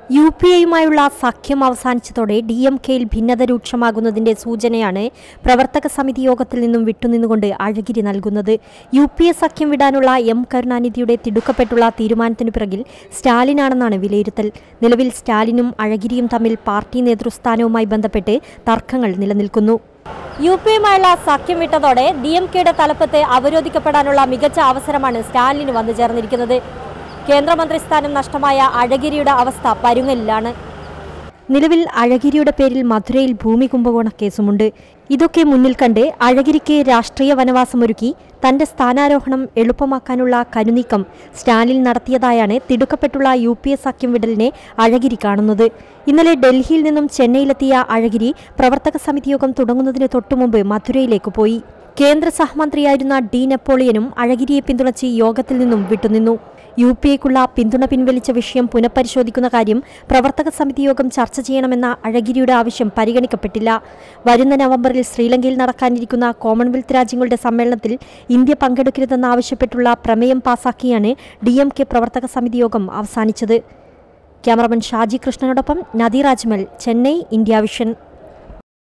U P എയുമായുള്ള സഖ്യം അവസാനിച്ചതോടെ D M കെയിൽ ഭിന്നത രൂക്ഷമാകുന്നതിന്റെ സൂചനയാണ് പ്രവർത്തക സമിതി യോഗത്തിൽ നിന്നും വിട്ടുനിന്നുകൊണ്ട് അഴഗിരി നൽകുന്നത് യു പി എ സഖ്യം വിടാനുള്ള എം കരുണാനിധിയുടെ തിടുക്കപ്പെട്ടുള്ള തീരുമാനത്തിനു പിറകിൽ സ്റ്റാലിനാണെന്നാണ് വിലയിരുത്തൽ നിലവിൽ സ്റ്റാലിനും അഴഗിരിയും തമ്മിൽ പാർട്ടി നേതൃസ്ഥാനവുമായി ബന്ധപ്പെട്ട് തർക്കങ്ങൾ നിലനിൽക്കുന്നു യു പി എയുമായുള്ള സഖ്യം വിട്ടതോടെ ഡി എം കെയുടെ തലപ്പത്ത് അവരോധിക്കപ്പെടാനുള്ള മികച്ച അവസരമാണ് സ്റ്റാലിന് വന്നു ചേർന്നിരിക്കുന്നത് കേന്ദ്രമന്ത്രി സ്ഥാനം നഷ്ടമായ അഴഗിരിയുടെ അവസ്ഥ പരുങ്ങലിലാണ് നിലവിൽ അഴഗിരിയുടെ പേരിൽ മധുരയിൽ ഭൂമി കുംഭകോണ കേസുമുണ്ട് ഇതൊക്കെ മുന്നിൽ കണ്ട് അഴഗിരിക്ക് രാഷ്ട്രീയ വനവാസമൊരുക്കി തന്റെ സ്ഥാനാരോഹണം എളുപ്പമാക്കാനുള്ള കരുനീക്കം സ്റ്റാലിൻ നടത്തിയതായാണ് തിടുക്കപ്പെട്ടുള്ള യു പി എ സഖ്യം വിടലിനെ അഴഗിരി കാണുന്നത് ഇന്നലെ ഡൽഹിയിൽ നിന്നും ചെന്നൈയിലെത്തിയ അഴഗിരി പ്രവർത്തക സമിതി യോഗം തുടങ്ങുന്നതിന് തൊട്ടുമുമ്പ് മധുരയിലേക്ക് പോയി കേന്ദ്ര സഹമന്ത്രിയായിരുന്ന ഡി നെപ്പോളിയനും അഴഗിരിയെ പിന്തുണച്ച് യോഗത്തിൽ നിന്നും വിട്ടുനിന്നു യു പി എക്കുള്ള പിന്തുണ പിൻവലിച്ച വിഷയം പുനഃപരിശോധിക്കുന്ന കാര്യം പ്രവർത്തക സമിതി യോഗം ചർച്ച ചെയ്യണമെന്ന അഴഗിരിയുടെ ആവശ്യം പരിഗണിക്കപ്പെട്ടില്ല വരുന്ന നവംബറിൽ ശ്രീലങ്കയിൽ നടക്കാനിരിക്കുന്ന കോമൺവെൽത്ത് രാജ്യങ്ങളുടെ സമ്മേളനത്തിൽ ഇന്ത്യ പങ്കെടുക്കരുതെന്നാവശ്യപ്പെട്ടുള്ള പ്രമേയം പാസാക്കിയാണ് ഡി എം കെ പ്രവർത്തക സമിതി യോഗം അവസാനിച്ചത് ക്യാമറമാൻ ഷാജി കൃഷ്ണനോടൊപ്പം നദീർ അജ്മൽ ചെന്നൈ ഇന്ത്യ വിഷൻ